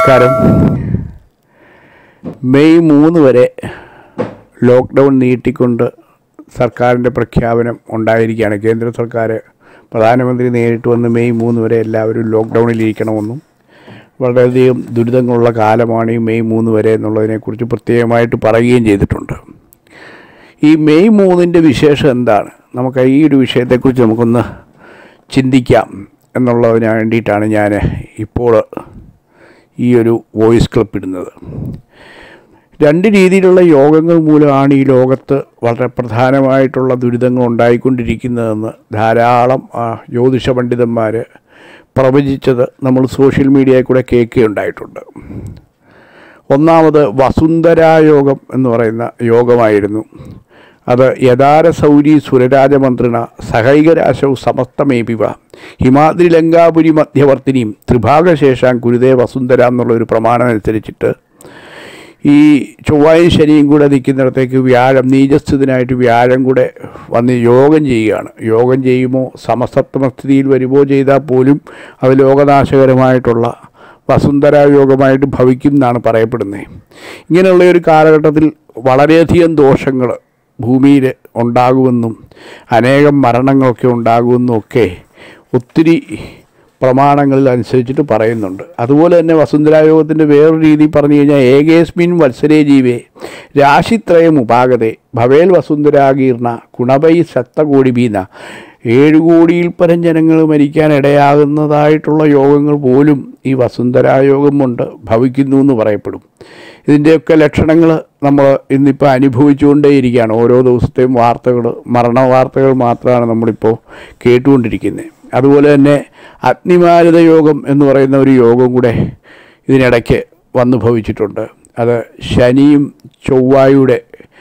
നമസ്കാരം മെയ് മൂന്ന് വരെ ലോക്ക്ഡൗൺ നീട്ടിക്കൊണ്ട് സർക്കാരിൻ്റെ പ്രഖ്യാപനം ഉണ്ടായിരിക്കുകയാണ് കേന്ദ്ര സർക്കാർ പ്രധാനമന്ത്രി നേരിട്ട് വന്ന് മെയ് മൂന്ന് വരെ എല്ലാവരും ലോക്ക്ഡൗണിലിരിക്കണമെന്നും വളരെയധികം ദുരിതങ്ങളുള്ള കാലമാണ് ഈ മെയ് മൂന്ന് വരെ എന്നുള്ളതിനെക്കുറിച്ച് പ്രത്യേകമായിട്ട് പറയുകയും ചെയ്തിട്ടുണ്ട് ഈ മെയ് മൂന്നിൻ്റെ വിശേഷം എന്താണ് നമുക്ക് ഈ ഒരു വിഷയത്തെക്കുറിച്ച് നമുക്കൊന്ന് ചിന്തിക്കാം എന്നുള്ളതിന് വേണ്ടിയിട്ടാണ് ഞാൻ ഇപ്പോൾ ഈ ഒരു വോയിസ് ക്ലിപ്പ് ഇടുന്നത് രണ്ട് രീതിയിലുള്ള യോഗങ്ങൾ മൂലമാണ് ഈ ലോകത്ത് വളരെ പ്രധാനമായിട്ടുള്ള ദുരിതങ്ങൾ ഉണ്ടായിക്കൊണ്ടിരിക്കുന്നതെന്ന് ധാരാളം ആ, ജ്യോതിഷ പണ്ഡിതന്മാർ പ്രവചിച്ചത് നമ്മൾ സോഷ്യൽ മീഡിയയിൽ കൂടെ കേൾക്കുകയുണ്ടായിട്ടുണ്ട് ഒന്നാമത് വസുന്ധരായോഗം എന്ന് പറയുന്ന യോഗമായിരുന്നു അത് യഥാര സൗരി സുരരാജമന്ത്രിണ സഹൈകരാശൗ സമസ്തമേപിവ ഹിമാദ്രി ലങ്കാപുരി മധ്യവർത്തിനിയും ത്രിഭാഗശേഷാം കുരുതേ വസുന്ധര എന്നുള്ളൊരു പ്രമാണം അനുസരിച്ചിട്ട് ഈ ചൊവ്വായും ശനിയും കൂടെ നിൽക്കുന്നിടത്തേക്ക് വ്യാഴം നീചസ്ഥിതനായിട്ട് വ്യാഴം കൂടെ വന്ന് യോഗം ചെയ്യുകയാണ് യോഗം ചെയ്യുമോ സമസപ്തമസ്ഥിതിയിൽ വരുമോ ചെയ്താൽ പോലും അത് ലോകനാശകരമായിട്ടുള്ള വസുന്ധരായോഗമായിട്ട് ഭവിക്കും എന്നാണ് പറയപ്പെടുന്നത് ഇങ്ങനെയുള്ള ഒരു കാലഘട്ടത്തിൽ വളരെയധികം ദോഷങ്ങൾ ഭൂമിയിൽ ഉണ്ടാകുമെന്നും അനേകം മരണങ്ങളൊക്കെ ഉണ്ടാകുമെന്നും ഒക്കെ ഒത്തിരി പ്രമാണങ്ങളിൽ അനുസരിച്ചിട്ട് പറയുന്നുണ്ട് അതുപോലെ തന്നെ വസുന്ധരായോഗത്തിൻ്റെ വേറൊരു രീതി പറഞ്ഞു കഴിഞ്ഞാൽ ഏകേസ്മിൻ വത്സരേ ജീവേ രാശിത്രയം ഉപാഗതേ ഭവേൽ വസുന്ധരാകീർണ ഗുണപൈ സത്തകോടി ബീന ഏഴ് കോടിയിൽ പരം ജനങ്ങൾ മരിക്കാൻ ഇടയാകുന്നതായിട്ടുള്ള യോഗങ്ങൾ പോലും ഈ വസുന്ധരായോഗം കൊണ്ട് ഭവിക്കുന്നു എന്ന് പറയപ്പെടും ഇതിൻ്റെയൊക്കെ ലക്ഷണങ്ങൾ നമ്മൾ ഇന്നിപ്പോൾ അനുഭവിച്ചുകൊണ്ടേയിരിക്കുകയാണ് ഓരോ ദിവസത്തെയും വാർത്തകൾ മരണ വാർത്തകൾ മാത്രമാണ് നമ്മളിപ്പോൾ കേട്ടുകൊണ്ടിരിക്കുന്നത് അതുപോലെ തന്നെ അഗ്നിമാരുത യോഗം എന്ന് പറയുന്ന ഒരു യോഗം കൂടെ ഇതിനിടയ്ക്ക് വന്നു ഭവിച്ചിട്ടുണ്ട് അത് ശനിയും ചൊവ്വായുടെ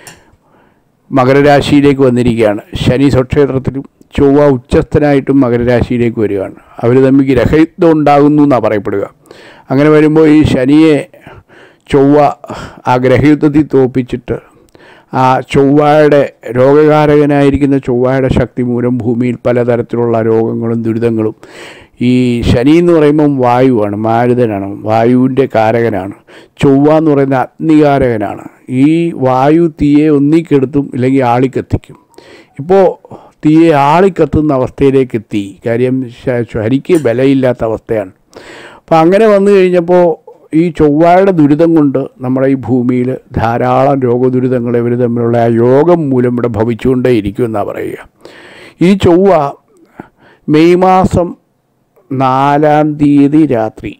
മകരരാശിയിലേക്ക് വന്നിരിക്കുകയാണ് ശനി സ്വക്ഷേത്രത്തിലും ചൊവ്വ ഉച്ചസ്ഥനായിട്ടും മകരരാശിയിലേക്ക് വരികയാണ് അവർ തമ്മിൽ ഗ്രഹയുദ്ധം ഉണ്ടാകുന്നു എന്നാണ് പറയപ്പെടുക അങ്ങനെ വരുമ്പോൾ ഈ ശനിയെ ചൊവ്വ ആ ഗ്രഹയുദ്ധത്തിൽ തോപ്പിച്ചിട്ട് ആ ചൊവ്വയുടെ രോഗകാരകനായിരിക്കുന്ന ചൊവ്വയുടെ ശക്തി മൂലം ഭൂമിയിൽ പലതരത്തിലുള്ള രോഗങ്ങളും ദുരിതങ്ങളും ഈ ശനി എന്ന് പറയുമ്പം വായുവാണ് മാരുതനാണ് വായുവിൻ്റെ കാരകനാണ് ചൊവ്വ എന്ന് പറയുന്ന അഗ്നികാരകനാണ് ഈ വായു തീയെ ഒന്നിക്കെടുത്തും ഇല്ലെങ്കിൽ ആളിക്കത്തിക്കും ഇപ്പോൾ തീയെ ആളിക്കത്തുന്ന അവസ്ഥയിലേക്ക് എത്തി കാര്യം ശ- ശരിക്ക് ബലമില്ലാത്ത അവസ്ഥയാണ് അപ്പം അങ്ങനെ വന്നു കഴിഞ്ഞപ്പോൾ ഈ ചൊവ്വയുടെ ദുരിതം കൊണ്ട് നമ്മുടെ ഈ ഭൂമിയിൽ ധാരാളം രോഗദുരിതങ്ങൾ ഇവർ തമ്മിലുള്ള ആ യോഗം മൂലം ഇവിടെ ഭവിച്ചുകൊണ്ടേ ഇരിക്കുമെന്നാണ് പറയുക ഈ ചൊവ്വ മെയ് മാസം നാലാം തീയതി രാത്രി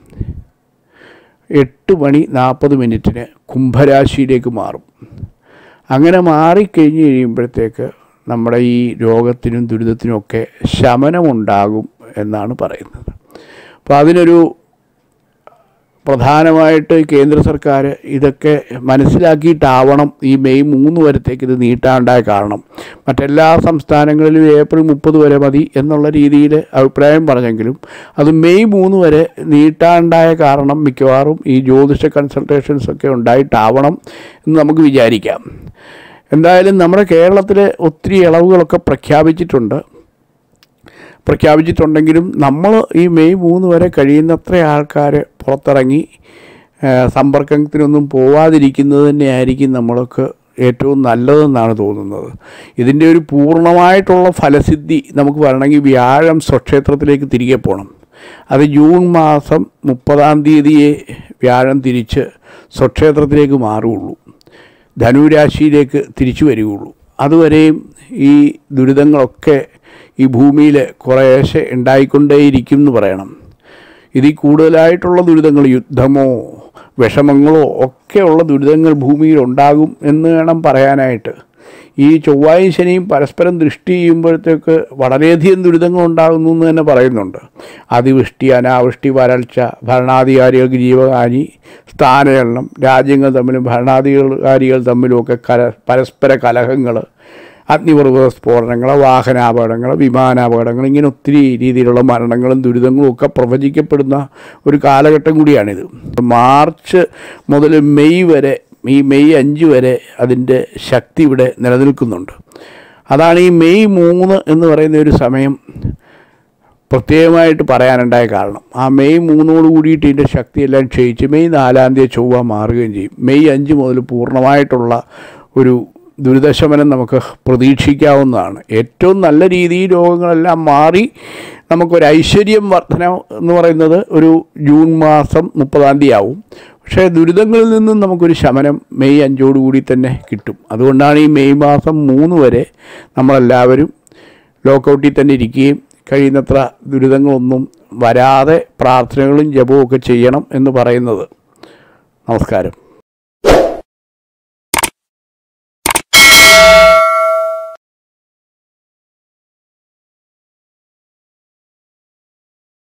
എട്ട് മണി നാൽപ്പത് മിനിറ്റിന് കുംഭരാശിയിലേക്ക് മാറും അങ്ങനെ മാറിക്കഴിഞ്ഞ് കഴിയുമ്പോഴത്തേക്ക് നമ്മുടെ ഈ രോഗത്തിനും ദുരിതത്തിനുമൊക്കെ ശമനമുണ്ടാകും എന്നാണ് പറയുന്നത് അപ്പോൾ അതിനൊരു പ്രധാനമായിട്ട് കേന്ദ്ര സർക്കാർ ഇതൊക്കെ മനസ്സിലാക്കിയിട്ടാവണം ഈ മെയ് മൂന്ന് വരത്തേക്ക് ഇത് നീട്ടാണ്ടായ കാരണം മറ്റെല്ലാ സംസ്ഥാനങ്ങളിലും ഏപ്രിൽ മുപ്പത് വരെ മതി എന്നുള്ള രീതിയിൽ അഭിപ്രായം പറഞ്ഞെങ്കിലും അത് മെയ് മൂന്ന് വരെ നീട്ടാണ്ടായ കാരണം മിക്കവാറും ഈ ജ്യോതിഷ കൺസൾട്ടേഷൻസ് ഒക്കെ ഉണ്ടായിട്ടാവണം എന്ന് നമുക്ക് വിചാരിക്കാം എന്തായാലും നമ്മുടെ കേരളത്തിൽ ഒത്തിരി ഇളവുകളൊക്കെ പ്രഖ്യാപിച്ചിട്ടുണ്ട് പ്രഖ്യാപിച്ചിട്ടുണ്ടെങ്കിലും നമ്മൾ ഈ മെയ് മൂന്ന് വരെ കഴിയുന്നത്ര ആൾക്കാർ പുറത്തിറങ്ങി ആ, സമ്പർക്കത്തിനൊന്നും പോവാതിരിക്കുന്നത് തന്നെയായിരിക്കും നമ്മൾക്ക് ഏറ്റവും നല്ലതെന്നാണ് തോന്നുന്നത് ഇതിൻ്റെ ഒരു പൂർണ്ണമായിട്ടുള്ള ഫലസിദ്ധി നമുക്ക് വരണമെങ്കിൽ വ്യാഴം സ്വക്ഷേത്രത്തിലേക്ക് തിരികെ പോകണം അത് ജൂൺ മാസം മുപ്പതാം തീയതിയെ വ്യാഴം തിരിച്ച് സ്വക്ഷേത്രത്തിലേക്ക് മാറുകയുള്ളൂ ധനുരാശിയിലേക്ക് തിരിച്ചു വരികയുള്ളൂ അതുവരെയും ഈ ദുരിതങ്ങളൊക്കെ ഈ ഭൂമിയിൽ കുറേശ്ശെ ഉണ്ടായിക്കൊണ്ടേയിരിക്കും എന്ന് പറയണം ഇതിൽ കൂടുതലായിട്ടുള്ള ദുരിതങ്ങൾ യുദ്ധമോ വിഷമങ്ങളോ ഒക്കെയുള്ള ദുരിതങ്ങൾ ഭൂമിയിൽ ഉണ്ടാകും എന്ന് വേണം പറയാനായിട്ട് ഈ ചൊവ്വായും ശനിയും പരസ്പരം ദൃഷ്ടി ചെയ്യുമ്പോഴത്തേക്ക് വളരെയധികം ദുരിതങ്ങൾ ഉണ്ടാകുന്നു എന്ന് തന്നെ പറയുന്നുണ്ട് അതിവൃഷ്ടി അനാവൃഷ്ടി വരൾച്ച ഭരണാധികാരികൾക്ക് ജീവഹാനി സ്ഥാനചലനം രാജ്യങ്ങൾ തമ്മിലും ഭരണാധികാരികൾ തമ്മിലുമൊക്കെ കല പരസ്പര കലഹങ്ങൾ അഗ്നിപർവ്വത സ്ഫോടനങ്ങൾ വാഹനാപകടങ്ങൾ വിമാനാപകടങ്ങൾ ഇങ്ങനെ ഒത്തിരി രീതിയിലുള്ള മരണങ്ങളും ദുരിതങ്ങളും ഒക്കെ പ്രവചിക്കപ്പെടുന്ന ഒരു കാലഘട്ടം കൂടിയാണിത് മാർച്ച് മുതൽ മെയ് വരെ ഈ മെയ് അഞ്ച് വരെ അതിൻ്റെ ശക്തി ഇവിടെ നിലനിൽക്കുന്നുണ്ട് അതാണ് ഈ മെയ് മൂന്ന് എന്ന് പറയുന്ന ഒരു സമയം പ്രത്യേകമായിട്ട് പറയാനുണ്ടായ കാരണം ആ മെയ് മൂന്നോട് കൂടിയിട്ട് ഇതിൻ്റെ ശക്തിയെല്ലാം ക്ഷയിച്ച് മെയ് നാലാം തീയതി ചൊവ്വ മാറുകയും ചെയ്യും മെയ് അഞ്ച് മുതൽ പൂർണ്ണമായിട്ടുള്ള ഒരു ദുരിതശമനം നമുക്ക് പ്രതീക്ഷിക്കാവുന്നതാണ് ഏറ്റവും നല്ല രീതിയിൽ രോഗങ്ങളെല്ലാം മാറി നമുക്കൊരു ഐശ്വര്യം വർധന എന്ന് പറയുന്നത് ഒരു ജൂൺ മാസം മുപ്പതാം തീയതി ആവും പക്ഷേ ദുരിതങ്ങളിൽ നിന്നും നമുക്കൊരു ശമനം മെയ് അഞ്ചോടുകൂടി തന്നെ കിട്ടും അതുകൊണ്ടാണ് ഈ മെയ് മാസം മൂന്ന് വരെ നമ്മളെല്ലാവരും ലോക്കൗട്ടിൽ തന്നെ ഇരിക്കുകയും കഴിയുന്നത്ര ദുരിതങ്ങളൊന്നും വരാതെ പ്രാർത്ഥനകളും ജപവും ഒക്കെ ചെയ്യണം എന്ന് പറയുന്നത് നമസ്കാരം